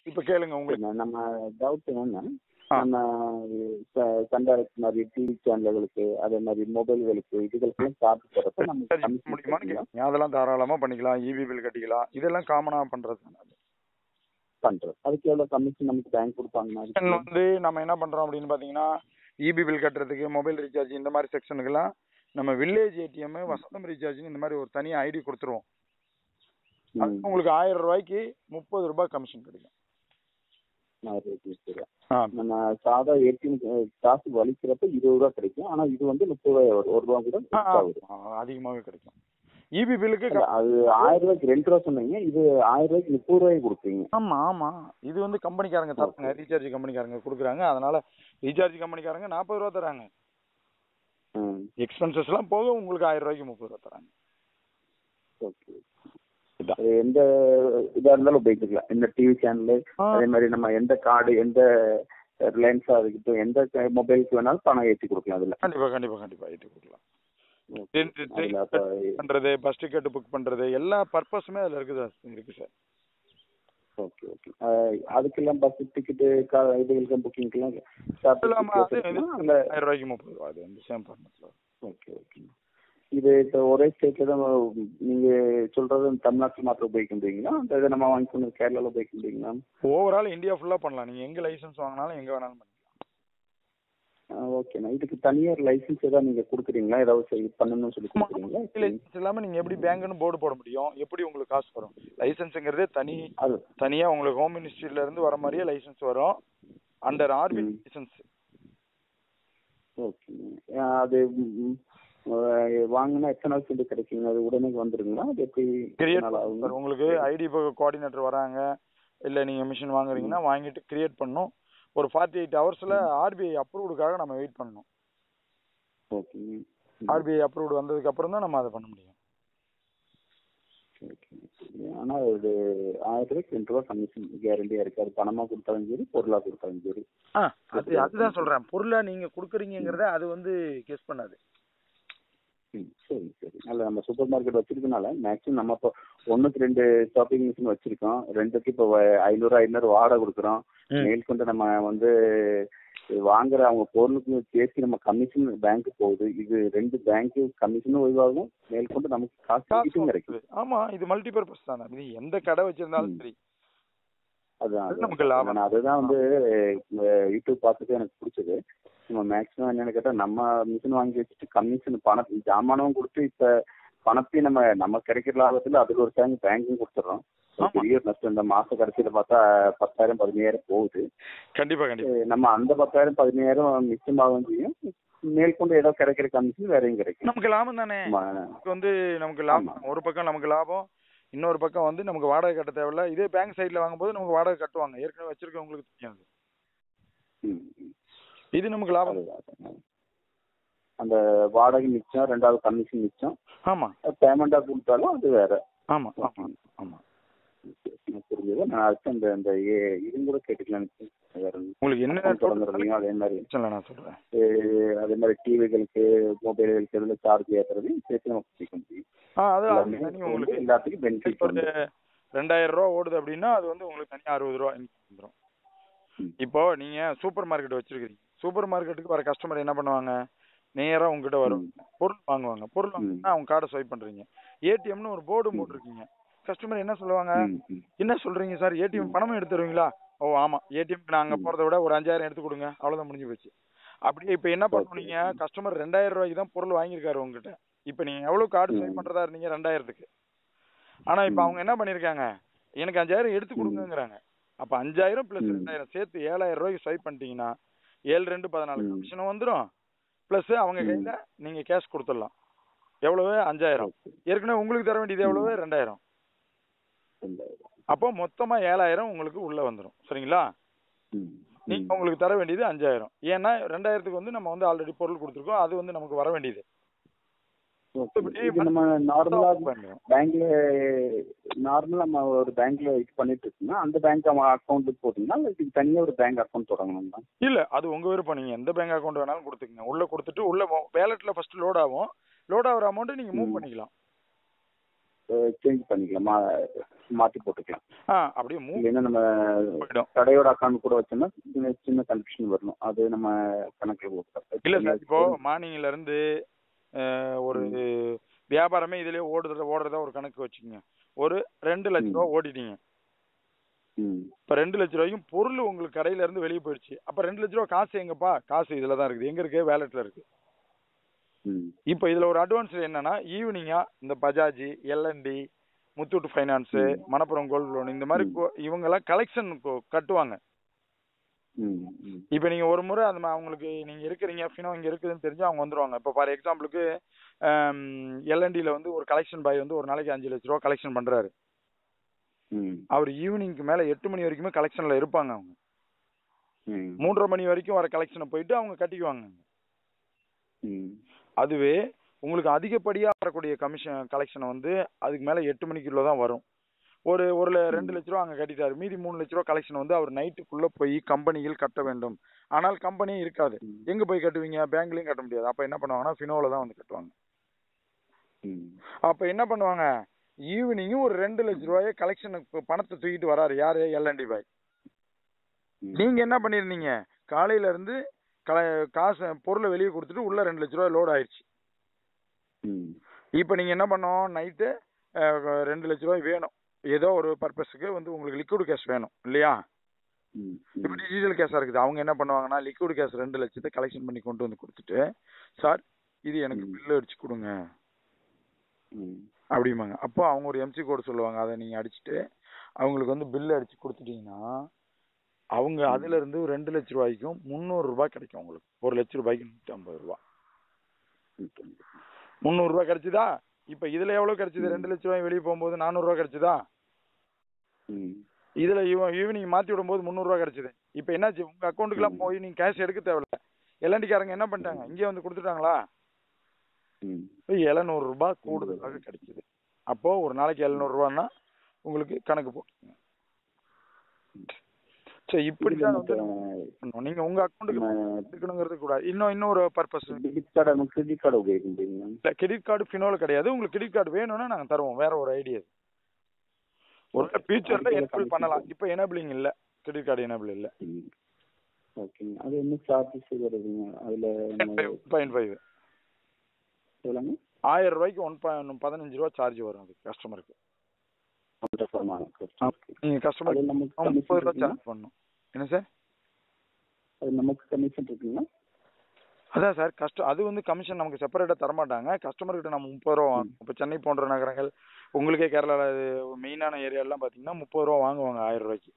இப்ப கேளுங்க உங்களுக்கு சரிண்ணா, நம்ம டவுட் என்னன்னா ஆ. நம்ம கண்டாக்ட் மாதிரி டிவி சேனல்களுக்கு அதே மாதிரி மொபைல்களுக்கு இதுகளுக்கெல்லாம் சார்ஜ் போடுறப்ப நம்ம ரீசார்ஜ் commission முடியுமான்னு கட்டணுங்களா? கேக்குறீங்க. அதெல்லாம் தாராளமா பண்ணிக்கலாம் இபி பில் கட்டிக்கலாம் இதெல்லாம் காமனா பண்றது தானே அது. பண்றோம் அதுக்கு எவ்வளவு கமிஷன் நமக்கு பேங்க் கொடுப்பாங்கண்ணா செக்ஷன் அதுக்கு? வந்து நம்ம என்ன பண்றோம் அப்படின்னு பாத்தீங்கன்னா இபி பில் கட்டுறதுக்கு மொபைல் ரீசார்ஜ் இந்த மாதிரி செக்ஷனுக்கெல்லாம் நம்ம வில்லேஜ் ஏடிஎம் வசந்தம் ரீசார்ஜ் இந்த மாதிரி ஒரு தனி ஐடி கொடுத்துருவோம் ம். அதுக்கு உங்களுக்கு ஆயிரம் ரூபாய்க்கு முப்பது ரூபாய் கமிஷன் கிடைக்கும் ஆ, சரி, சரி. ஆ, நம்ம சாதா ஏடிஎம் காசு வலிக்கிறப்ப இருபது ரூபா கிடைக்கும் ஆனா இது வந்து முப்பது ரூபாய் வரும் ஒரு ரூபா கூட ஆ, extra வரும் ஆ, அதிகமாவே கிடைக்கும் இபி பில்லுக்கு இல்ல, அது ஆயிரம் ரூபாய்க்கு ரெண்டு ரூபா சொன்னீங்க இது ஆயிரம் ரூபாய்க்கு முப்பது ரூபாய்க்கு கொடுக்குறீங்க ஆமா ஆமா இது வந்து கம்பெனிக்காரங்க தராங்க ரீசார்ஜ் கம்பெனிக்காரங்க கொடுக்குறாங்க அதனால ரீசார்ஜ் கம்பெனிக்காரங்க நாற்பது ரூபா தராங்க ம் எக்ஸ்பென்சஸ் எல்லாம் போக உங்களுக்கு ஆயிரம் ரூபாய்க்கு முப்பது ரூபா தராங்க ஓகே அது எந்த இதா இருந்தாலும் உபயோகிக்கலாம் இந்த டிவி சேனல் ஆ. அதே மாதிரி நம்ம எந்த கார்டு எந்த ரிலையன்ஸா இருக்கட்டும் எந்த மொபைலுக்கு வேணாலும் பணம் ஏற்றி கொடுக்கலாம் அதுல கண்டிப்பா கண்டிப்பா கண்டிப்பா ஏற்றி கொடுக்கலாம் Okay. Train- train அதுல அப்ப பண்றது பஸ் டிக்கெட் புக் பண்றது எல்லா பர்பஸுமே அதுல இருக்குது இருக்கு சார் ஓகே ஓகே அதுக்கெல்லாம் பஸ் டிக்கெட்டு இதுகளுக்கு புக்கிங்க்கெல்லாம் இல்லாம அது அதுல ஆயிரம் ரூபாய்க்கு முப்பது ரூபா அது வந்து சேம் ஃபார்மேட்ல ஓகே ஓகே இது இப்போ ஒரே ஸ்டேட்ல தான் நீங்க சொல்றது தமிழ்நாட்டில் மாத்திரம் உபயோகிக்க முடியுங்களா அந்த இதை நம்ம வாங்கி சொன்னது கேரளால உபயோகிக்க முடியுங்களா ஓவரால் இந்தியா ஃபுல்லா பண்ணலாம் நீங்க எங்க லைசென்ஸ் வாங்கினாலும் எங்க வேணாலும் பண்ணிக்கலாம் ஓகேண்ணா இதுக்கு தனியார் லைசன்ஸ் ஏதாவது நீங்க கொடுக்குறீங்களா ஏதாவது செய்- பண்ணணும்னு சொல்லி கொடுக்குறீங்களா லைசென்ஸ் இல்லாம நீங்க எப்படி பேங்க்னு போர்டு போட முடியும் எப்படி உங்களுக்கு காசு வரும் லைசென்ஸ்ங்கிறதே தனி அது தனியா உங்களுக்கு ஹோம் மினிஸ்ட்ரியில இருந்து வர மாதிரியே லைசென்ஸ் வரும் அண்டர் ஆர்பி ம். லைசென்ஸ் ஓகே அது ம், அஹ், வாங்கினா எத்தனை நாள் சென்று கிடைக்குங்க அது உடனே வந்துருங்களா அது எப்படி எத்தனை கிரியேட் நாள் ஆகுங்க உங்களுக்கு ஐடி கோஆர்டினேட்டர் வராங்க இல்ல நீங்க மிஷின் வாங்குறீங்கன்னா வாங்கிட்டு கிரியேட் பண்ணும் ஒரு ஃபார்ட்டி எயிட் ஹவர்ஸ்ல ஆர்பிஐ அப்ரூவ்டுக்காக நம்ம வெயிட் பண்ணணும் ஓகேங்க ஆர்பிஐ அப்ரூவ்டு வந்ததுக்கு அப்புறம் தான் நம்ம அதை பண்ண முடியும் ஓகே ஆனா அது ஆயிரம் ரூபாய்க்கு ரெண்டு ரூபா கமிஷன் கேரண்டியா இருக்கு அது பணமா கொடுத்தாலும் சரி பொருளா கொடுத்தாலும் சரி ஆ அது அதுதான் சொல்றேன் பொருளா நீங்க கொடுக்குறீங்கிறத அது வந்து கெஸ் பண்ணாது ம், சரி சரி நல்ல நம்ம சூப்பர் மார்க்கெட் வச்சிருக்கனால மேக்ஸிமம் நம்ம இப்போ ஒண்ணுக்கு ரெண்டு ஷாப்பிங் மிஷின் வச்சிருக்கோம் ரெண்டுக்கு இப்போ வ- ஐநூறு ஐநூறு வாடகை கொடுக்குறோம் மேற்கொண்டு நம்ம வந்து வாங்குற அவங்க பொருளுக்கு சேர்த்து நம்ம கமிஷன் பேங்க் போகுது இது ரெண்டு பேங்க் கமிஷனும் ஒய்வாகும் மேற்கொண்டு நமக்கு காசு கிட்டும் கிடைக்கும் ஆமா இது மல்டி பர்பஸ் தானே இது எந்த கடை வச்சிருந்தாலும் ம். சரி அதுதான் அது அதுதான். நமக்கு லாபம். நான் அதுதான் வந்து அஹ், யூடியூப் பார்த்துட்டு எனக்கு பிடிச்சது நம்ம மேக்ஸிமம் என்னன்னு கேட்டா நம்ம மிஷின் வாங்கி வச்சுட்டு கமிஷன் பணம் ஜாமானும் கொடுத்து இப்ப பணத்தையும் நம்ம நம்ம கிடைக்கிற லாபத்துல அதுல ஒரு டேங்க் பேங்க்கும் கொடுத்துறோம் ஒரு ஆமா. பெரிய ஒரு நஷ்டம் இந்த மாச கடைசியில பார்த்தா பத்தாயிரம் பதினையாயிரம் போகுது கண்டிப்பா கண்டிப்பா அஹ், நம்ம அந்த பத்தாயிரம் பதினையாயிரம் மிச்சமாகவும் செய்யும் மேற்கொண்டு ஏதோ கிடைக்கிற கமிஷன் வேறையும் கிடைக்கும் நமக்கு லாபம் தானே ஆமா. நமக்கு வந்து நமக்கு லாபம் ஒரு பக்கம் நமக்கு லாபம் இன்னொரு பக்கம் வந்து நமக்கு வாடகை கட்ட தேவையில்ல இதே பேங்க் சைடுல வாங்கும்போது நமக்கு வாடகை கட்டுவாங்க ஏற்கனவே வச்சிருக்கவங்களுக்கு தெரியாது ம், ம். இது நமக்கு லாபம் அதுதான், அதுதான். அந்த வாடகை மிச்சம் ரெண்டாவது கமிஷன் மிச்சம் ஆமா பேமெண்டா கொடுத்தாலும் அது வேற ஆமா ஆமா ஆமா எனக்கு புரிஞ்சது நான் அடுத்து அந்த அந்த ஏ- இதுவும் கூட கேட்டுக்கலாம் வேற ஒண்ணும். உங்களுக்கு என்ன account தொடங்குறதையும் அதே மாதிரி பிரச்சனை நான் சொல்றேன் அஹ் அதே மாதிரி டிவிகளுக்கு மொபைல்களுக்கு எதுல சார்ஜ் ஏற்றுறதையும் சேர்த்து நம்ம பிடிக்க முடியும் ஆ அது எல்லாமே அது தனி வந்து உங்களுக்கு எல்லாத்துக்கும் பெனிஃபிட் இப்போ வந்து ஒரு ரெண்டாயிரம் ரூபா ஓடுது அப்படின்னா அது வந்து உங்களுக்கு தனியா அறுபது ரூபா income வந்துரும் ம். இப்போ நீங்க சூப்பர் மார்க்கெட் வச்சிருக்கீங்க சூப்பர் மார்க்கெட்டுக்கு வர கஸ்டமர் என்ன பண்ணுவாங்க நேரா உங்ககிட்ட வருவாங்க பொருள் வாங்குவாங்க பொருள் வாங்கினா அவங்க கார்டை ஸ்வைப் பண்றீங்க ஏடிஎம்னு ஒரு போர்டு போட்டிருக்கீங்க கஸ்டமர் என்ன சொல்லுவாங்க ம், ம். என்ன சொல்றீங்க சார் ஏடிஎம் பணமும் எடுத்து தருவீங்களா ஓ ஆமா ஏடிஎம்க்கு நான் அங்க போறதை விட ஒரு அஞ்சாயிரம் எடுத்து கொடுங்க அவ்வளவுதான் முடிஞ்சு போச்சு அப்படியே இப்ப என்ன பண்ணணும் நீங்க கஸ்டமர் ரெண்டாயிரம் ரூபாய்க்கு தான் பொருள் வாங்கியிருக்காரு உங்ககிட்ட இப்ப நீங்க எவ்வளவு கார்டு ஸ்வைப் ம். பண்றதா இருந்தீங்க ரெண்டாயிரத்துக்கு ஆனா இப்ப ம். அவங்க என்ன பண்ணிருக்காங்க எனக்கு அஞ்சாயிரம் எடுத்து ம். கொடுங்கங்கறாங்க அப்ப அஞ்சாயிரம் பிளஸ் ம். ரெண்டாயிரம் சேர்த்து ஏழாயிரம் ரூபாய்க்கு ஸ்வைப் பண்ணிட்டீங்கன்னா ஏழு ரெண்டு பதினாலு ம். கமிஷனும் வந்துரும் பிளஸ் அவங்க ம். கையில நீங்க கேஷ் கொடுத்துடலாம் எவ்வளவு அஞ்சாயிரம் Okay. ஏற்கனவே உங்களுக்கு தர வேண்டியது எவ்வளவு ரெண்டாயிரம் ரெண்டாயிரம். அப்போ மொத்தமா ஏழாயிரம் உங்களுக்கு உள்ள வந்துரும் சரிங்களா ம். நீங்க ம். உங்களுக்கு தர வேண்டியது அஞ்சாயிரம் ஏன்னா ரெண்டாயிரத்துக்கு வந்து நம்ம வந்து ஆல்ரெடி பொருள் கொடுத்துருக்கோம் அது வந்து நமக்கு வர வேண்டியது Okay. இது நம்ம நார்மலா பேங்க்ல நார்மலா நம்ம ஒரு பேங்க்ல இது பண்ணிட்டு இருக்கோம்னா அந்த பேங்க் அக்கௌண்ட்டுக்கு போட்டீங்கன்னா இல்ல இதுக்கு தனியா ஒரு பேங்க் அக்கௌண்ட் தொடங்கணும்னா இல்ல அது உங்க விருப்பம் நீங்க எந்த பேங்க் அக்கௌண்ட் வேணாலும் கொடுத்துக்கங்க உள்ள கொடுத்துட்டு உள்ள வேலெட்ல ஃபர்ஸ்ட் லோட் ஆகும் லோட் ஆகுற அமௌண்ட் நீங்க மூவ் ம். பண்ணிக்கலாம் சேஞ்ச் பண்ணிக்கலாம் மா மாற்றி போட்டுக்கலாம் ஆ அப்படியே மூவ் இல்லைன்னா நம்ம போயிடும் கடையோட அக்கௌண்ட் கூட வச்சோம்னா சின்ன சின்ன கன்ஃபியூஷன் வரணும் அது நம்ம கணக்கில் போட்டுக்கலாம் இல்ல சார் இப்போ மார்னிங்ல இருந்து அஹ், ஒரு வியாபாரமே இதுலயே ஓடுறத ஓடுறதா ஒரு கணக்கு வச்சுக்கோங்க ஒரு ரெண்டு லட்ச ரூபா ஓடிட்டீங்க ம் இப்ப ரெண்டு லட்ச ரூபாய்க்கும் பொருள் உங்களுக்கு கடையில இருந்து வெளியே போயிடுச்சு அப்ப ரெண்டு லட்ச ரூபா காசு எங்கப்பா காசு இதுல தான் இருக்குது எங்க இருக்கு வேலெட்ல இருக்கு ம் இப்போ இதுல ஒரு அட்வான்ஸ் என்னன்னா ஈவினிங்கா இந்த பஜாஜ் எல்என்டி முத்தூட் ஃபைனான்ஸ் ம். மணப்புரம் கோல்டு லோன் இந்த மாதிரி ம். கோ- இவங்க எல்லாம் கலெக்ஷன் கட்டுவாங்க ம் ம் இப்போ நீங்க ஒரு முறை அந்த மா- அவங்களுக்கு நீங்க இருக்கிறீங்க ஃபினோ இங்க இருக்குதுன்னு தெரிஞ்சு அவங்க வந்துருவாங்க இப்போ ஃபார் எக்ஸாம்பிளுக்கு எல்என்டில வந்து ஒரு கலெக்ஷன் பாய் வந்து ஒரு நாளைக்கு அஞ்சு லட்ச ரூபா கலெக்ஷன் பண்றாரு ம் அவர் ஈவினிங்க்கு மேல எட்டு மணி வரைக்குமே கலெக்ஷன்ல இருப்பாங்க அவங்க ம் மூன்றரை மணி வரைக்கும் வர கலெக்ஷனை போயிட்டு அவங்க கட்டிக்குவாங்க ம் அதுவே உங்களுக்கு அதிகப்படியா வரக்கூடிய கமிஷன் கலெக்ஷனை வந்து அதுக்கு மேல எட்டு மணிக்குள்ள தான் வரும் ஒரு ஒரு ல- ரெண்டு லட்ச ரூபா அங்க கட்டிட்டாரு மீதி மூணு லட்ச ரூபா கலெக்ஷன் வந்து அவர் நைட்டுக்குள்ள போய் கம்பெனியில் கட்ட வேண்டும் ஆனால் கம்பெனியும் இருக்காது ம். எங்க போய் கட்டுவீங்க பேங்க்லயும் கட்ட முடியாது அப்ப என்ன பண்ணுவாங்கன்னா ஃபினோல தான் வந்து கட்டுவாங்க ம் அப்ப என்ன பண்ணுவாங்க ஈவினிங்கும் ஒரு ரெண்டு லட்ச ரூபாய கலெக்ஷனுக்கு பணத்தை தூக்கிட்டு வராரு யாரு எல்என்டி பாய் ம். நீங்க என்ன பண்ணிருந்தீங்க காலையில இருந்து கல காசு பொருளை வெளியே கொடுத்துட்டு உள்ள ரெண்டு லட்ச ரூபாய் லோட் ஆயிடுச்சு ம் இப்போ நீங்க என்ன பண்ணோம் நைட்டு ரெண்டு லட்ச ரூபாய் வேணும் ஏதோ ஒரு பர்பஸுக்கு வந்து உங்களுக்கு லிக்விட் கேஷ் வேணும் இல்லையா ம் இப்போ டிஜிட்டல் கேஷா இருக்குது அவங்க என்ன பண்ணுவாங்கன்னா லிக்விட் கேஷ் ரெண்டு லட்சத்தை கலெக்ஷன் பண்ணி கொண்டு வந்து கொடுத்துட்டு சார் இது எனக்கு ம். பில்லு அடிச்சு கொடுங்க ம் அப்படிம்பாங்க அப்போ அவங்க ஒரு எம்சி கோடு சொல்லுவாங்க அதை நீங்க அடிச்சுட்டு அவங்களுக்கு வந்து பில்லு அடிச்சு கொடுத்துட்டீங்கன்னா அவங்க ம். அதுல இருந்து ரெண்டு லட்ச ரூபாய்க்கும் முந்நூறு ரூபாய் கிடைக்கும் உங்களுக்கு ஒரு லட்ச ரூபாய்க்கு நூத்தி ஐம்பது ரூபாய் ஓகே. முந்நூறு ரூபாய் கிடைச்சுதா இப்ப இதுல எவ்வளவு கிடைச்சது ம். ரெண்டு லட்ச ரூபாய் வெளியே போகும்போது நானூறு ரூபாய் கிடைச்சதா ம் இதுல ஈவினிங் மாத்தி விடும்போது முந்நூறு ரூபாய் கிடைச்சது இப்ப என்னாச்சு உங்க அக்கௌண்ட்டுக்குலாம் ம். போய் நீங்க கேஷ் எடுக்க தேவையில்ல எல்என்டிக்காரங்க என்ன பண்ணிட்டாங்க இங்கே வந்து கொடுத்துட்டாங்களா ம் எழுநூறு ரூபாய் கூடுதலாக கிடைச்சது அப்போ ஒரு நாளைக்கு எழுநூறு ரூபான்னா உங்களுக்கு கணக்கு போட்டுங்க சரி இப்படிதான் வந்து நம்ம பண்ணணும். நீங்க உங்க அக்கௌண்ட்டுக்கு எடுக்கணுங்கிறது கூட இன்னும் இன்னொரு பர்பஸ் ഡെബിറ്റ് കാർഡ് നമുക്ക് ക്രെഡിറ്റ് കാർഡ് ഉപയോഗിക്കുന്നുണ്ട് இல்ல கிரெடிட் கார்டு ஃபினோல கிடையாது உங்களுக்கு கிரெடிட் கார்டு வேணும்னா நாங்க தருவோம் வேற ஒரு ஐடியா ஒரு ஃபியூச்சர்ல எனேபிள் பண்ணலாம் இப்போ எனேபிளிங் இல்ல கிரெடிட் கார்டு எனேபிள் இல்ல ஓகே அது என்ன சார்ஜஸ் வருதுங்க அதுல நம்ம பாயிண்ட் ஃபைவ் எவ்வளோங்க ஆயிரம் ரூபாய்க்கு ஒன் பாயிண்ட் பதினஞ்சு ரூபா சார்ஜ் வரும் அது கஸ்டமருக்கு ஒன்றரை சதமானம் நீங்க அது கஸ்டமர் நமக்கு முப்பது ரூபா கமிஷன் சார்ஜ் பண்ணணும் என்ன சார் அது நமக்கு கமிஷன் இருக்குங்களா அதான் சார் கஷ்டம் அது வந்து கமிஷன் நமக்கு செப்பரேட்டா தர மாட்டாங்க கஸ்டமர் கிட்ட நம்ம முப்பது ரூபா வாங்கணும் இப்போ சென்னை போன்ற நகரங்கள் உங்களுக்கே கேரளால மெயினான ஏரியாலாம் பாத்தீங்கன்னா முப்பது ரூபா வாங்குவாங்க ஆயிரம் ரூபாய்க்கு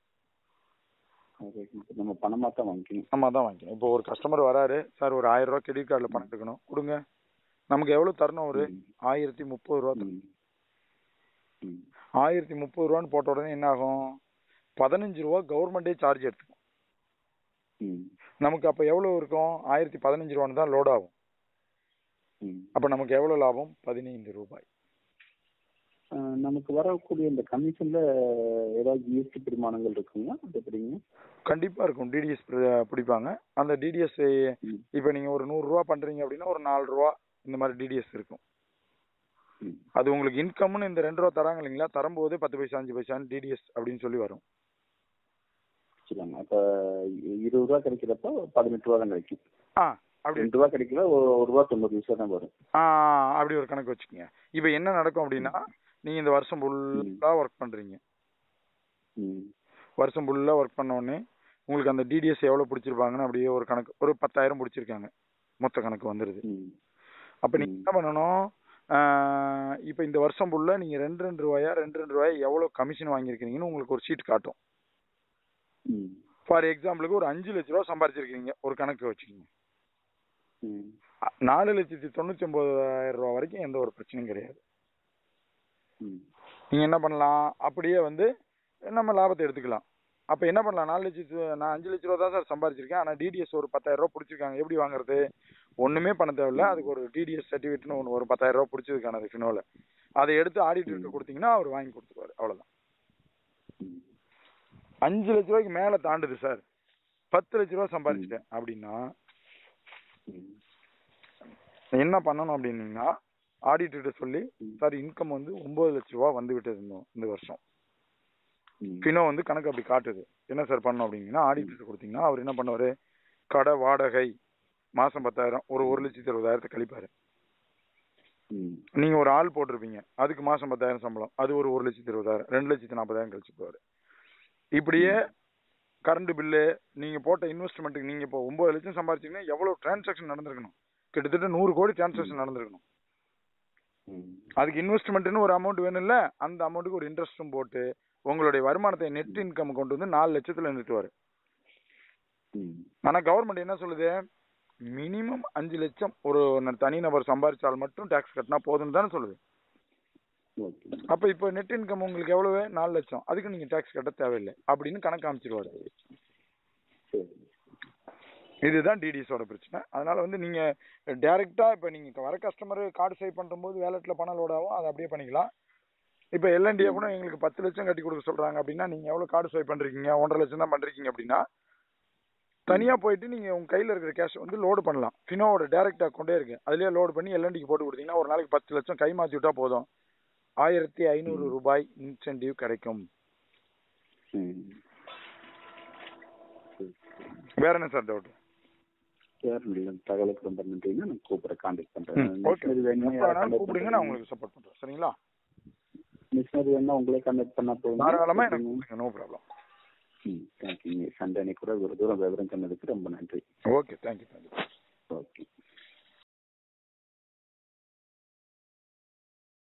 ஓகே நம்ம பணமா தான் வாங்கிக்கணும் நம்ம தான் வாங்கிக்கணும் இப்போ ஒரு கஸ்டமர் வராரு சார் ஒரு ஆயிரம் ரூபாய் கிரெடிட் கார்டில் பணம் எடுக்கணும் கொடுங்க நமக்கு எவ்வளவு தரணும் ஒரு ம். ஆயிரத்தி முப்பது ரூபா தரணும். ம். ம். ஆயிரத்தி முப்பது ரூபான்னு போட்ட உடனே என்ன ஆகும் பதினஞ்சு ரூபா கவர்மெண்டே சார்ஜ் எடுத்துக்கும் ம். நமக்கு அப்ப எவ்வளவு இருக்கும் ஆயிரத்தி பதினஞ்சு ரூபான்னு தான் லோட் ஆகும் ம். அப்ப நமக்கு எவ்வளவு லாபம் பதினைந்து ரூபாய் ஆஹ் நமக்கு வரக்கூடிய இந்த கமிஷன்ல ஏதாவது ஜிஎஸ்டி பிரிமாணங்கள் இருக்குங்களா அது எப்படிங்க கண்டிப்பா இருக்கும் டிடிஎஸ் பிடிப்பாங்க அந்த டிடிஎஸ் ம். இப்ப நீங்க ஒரு நூறு ரூபா பண்றீங்க அப்படின்னா ஒரு நாலு ரூபா இந்த மாதிரி டிடிஎஸ் இருக்கும் ம். அது உங்களுக்கு இன்கம்னு இந்த ரெண்டு ரூபா தராங்க இல்லைங்களா தரும்போது பத்து பைசா அஞ்சு பைசான்னு டிடிஎஸ் அப்படின்னு சொல்லி வரும் சரிங்க அப்ப இ- இருபது ரூபா கிடைக்கிறப்ப பதினெட்டு ரூபா தான் கிடைக்கும் ஆ அப்படி ரெண்டு ரூபா கிடைக்கல ஒரு ஒரு ரூபா தொண்ணூறு பைசா தான் வரும் ஆ அப்படி ஒரு கணக்கு வச்சுக்கோங்க இப்போ என்ன நடக்கும் அப்படின்னா நீங்க இந்த வருஷம் ஃபுல்லா ஒர்க் பண்றீங்க ம். வருஷம் ஃபுல்லா ஒர்க் பண்ண உடனே உங்களுக்கு அந்த டிடிஎஸ் எவ்வளவு பிடிச்சிருப்பாங்கன்னு அப்படியே ஒரு கணக்கு ஒரு பத்தாயிரம் பிடிச்சிருக்காங்க மொத்த கணக்கு வந்துருது ம். அப்ப நீங்க என்ன பண்ணணும் ஆஹ் இப்ப இந்த வருஷம் ஃபுல்லா நீங்க ரெண்டு ரெண்டு ரூபாயா ரெண்டு ரெண்டு ரூபாயா எவ்வளவு கமிஷன் வாங்கியிருக்கீங்கன்னு உங்களுக்கு ஒரு ஷீட் காட்டும் ம். ஃபார் எக்ஸாம்பிளுக்கு ஒரு அஞ்சு லட்ச ரூபா சம்பாரிச்சிருக்கீங்க ஒரு கணக்கு வச்சுக்கோங்க ம். அ- நாலு லட்சத்தி தொண்ணூத்தி ஒன்பதாயிரம் ரூபா வரைக்கும் எந்த ஒரு பிரச்சனையும் கிடையாது ம். நீங்க என்ன பண்ணலாம் அப்படியே வந்து நம்ம லாபத்தை எடுத்துக்கலாம் அப்ப என்ன பண்ணலாம் நாலு லட்சத்து நான் அஞ்சு லட்ச ரூபா தான் சார் சம்பாரிச்சிருக்கேன் ஆனா டிடிஎஸ் ஒரு பத்தாயிரம் ரூபா பிடிச்சிருக்காங்க எப்படி வாங்குறது ஒண்ணுமே பண்ண தேவையில்ல அதுக்கு ஒரு டிடிஎஸ் சர்டிஃபிகேட்னு ஒன்று ஒரு பத்தாயிரம் ரூபா பிடிச்சதுக்கானது ஃபினோல அதை எடுத்து ஆடிட்டருக்கு கொடுத்தீங்கன்னா அவர் வாங்கி கொடுத்துருவாரு அவ்வளவுதான் ம். அஞ்சு லட்ச ரூபாய்க்கு மேல தாண்டுது சார் பத்து லட்ச ரூபா சம்பாரிச்சிட்டேன் அப்படின்னா ம். என்ன பண்ணணும் அப்படின்னீங்கன்னா ஆடிட்டர்கிட்ட சொல்லி ம். சார் இன்கம் வந்து ஒன்பது லட்ச ரூபா வந்து விட்டது இந்த- இந்த வருஷம் ம். ஃபினோ வந்து கணக்கு அப்படி காட்டுது என்ன சார் பண்ணணும் அப்படிங்கன்னா ஆடிட்டர் கொடுத்தீங்கன்னா அவர் என்ன பண்ணுவாரு கடை வாடகை மாசம் பத்தாயிரம் ஒரு ஒரு லட்சத்தி இருபதாயிரத்தை கழிப்பாரு ம். நீங்க ஒரு ஆள் போட்டிருப்பீங்க அதுக்கு மாசம் பத்தாயிரம் சம்பளம் அது ஒரு ஒரு லட்சத்தி இருபதாயிரம் ரெண்டு லட்சத்தி நாற்பதாயிரம் கழிச்சு போவாரு இப்படியே கரண்ட் பில்லு நீங்க போட்ட இன்வெஸ்ட்மெண்ட்டுக்கு நீங்க இப்போ ஒன்பது லட்சம் சம்பாரிச்சீங்கன்னா எவ்வளவு டிரான்சாக்ஷன் நடந்திருக்கணும் கிட்டத்தட்ட நூறு கோடி டிரான்சாக்ஷன் நடந்திருக்கணும் ம். அதுக்கு இன்வெஸ்ட்மெண்ட்னு ஒரு அமௌண்ட் வேணும்ல அந்த அமௌண்ட்டுக்கு ஒரு இன்ட்ரெஸ்ட்டும் போட்டு உங்களுடைய வருமானத்தை நெட் இன்கம் கொண்டு வந்து நாலு லட்சத்துல நிறுத்துவாரு ம். ஆனா கவர்மெண்ட் என்ன சொல்லுது மினிமம் அஞ்சு லட்சம் ஒரு ந- தனிநபர் சம்பாரிச்சால் மட்டும் டாக்ஸ் கட்டினா போதும்னு தானே சொல்லுது ஓகே அப்ப இப்போ நெட் இன்கம் உங்களுக்கு எவ்வளவு நாலு லட்சம் அதுக்கு நீங்க டாக்ஸ் கட்ட தேவையில்லை அப்படின்னு கணக்கு காமிச்சிருவாரு சரி இதுதான் டிடிஎஸோட பிரச்சனை அதனால வந்து நீங்க டைரக்டா இப்ப நீங்க வர கஸ்டமர் கார்டு சேவ் பண்ணும்போது வேலெட்ல பணம் லோட் ஆகும் அதை அப்படியே பண்ணிக்கலாம் இப்ப எல்என்டிஏ கூட எங்களுக்கு பத்து லட்சம் கட்டி கொடுக்க சொல்றாங்க அப்படின்னா நீங்க எவ்வளவு கார்டு சேவ் பண்றீங்க ஒன்றரை லட்சம் தான் பண்றீங்க அப்படின்னா தனியா போயிட்டு நீங்க உங்க கையில இருக்கிற கேஷ் வந்து லோடு பண்ணலாம் ஃபினோவோட டைரக்ட் அக்கௌண்டே இருக்கு அதுலயே லோடு பண்ணி எல்என்டிக்கு போட்டு கொடுத்தீங்கன்னா ஒரு நாளைக்கு பத்து லட்சம் கை மாத்தி விட்டா போதும் ஆயிரத்தி ஐநூறு ரூபாய் இன்சென்டிவ் கிடைக்கும் ம். சரி வேற என்ன சார் டவுட் வேற இல்லை தகவலுக்கு ரொம்ப நன்றிங்க நான் கூப்பிட்றேன் கான்டாக்ட் ஓகே பண்ணுறேன் மிஷினரி வேணுமா எப்ப வேணாலும் கூப்பிடுங்க நான் உங்களுக்கு சப்போர்ட் பண்றேன் சரிங்களா மிஷினரி வேணுமா உங்களே கான்டாக்ட் பண்ணா போதும் தாராளமா எனக்கு கூப்பிடுங்க நோ ப்ராப்ளம் ம் தேங்க்யூ சண்டே அன்னைக்கு கூட ஒரு தூரம் விவரம் சொன்னதுக்கு ரொம்ப நன்றி ஓகே தேங்க்யூ தேங்க்யூ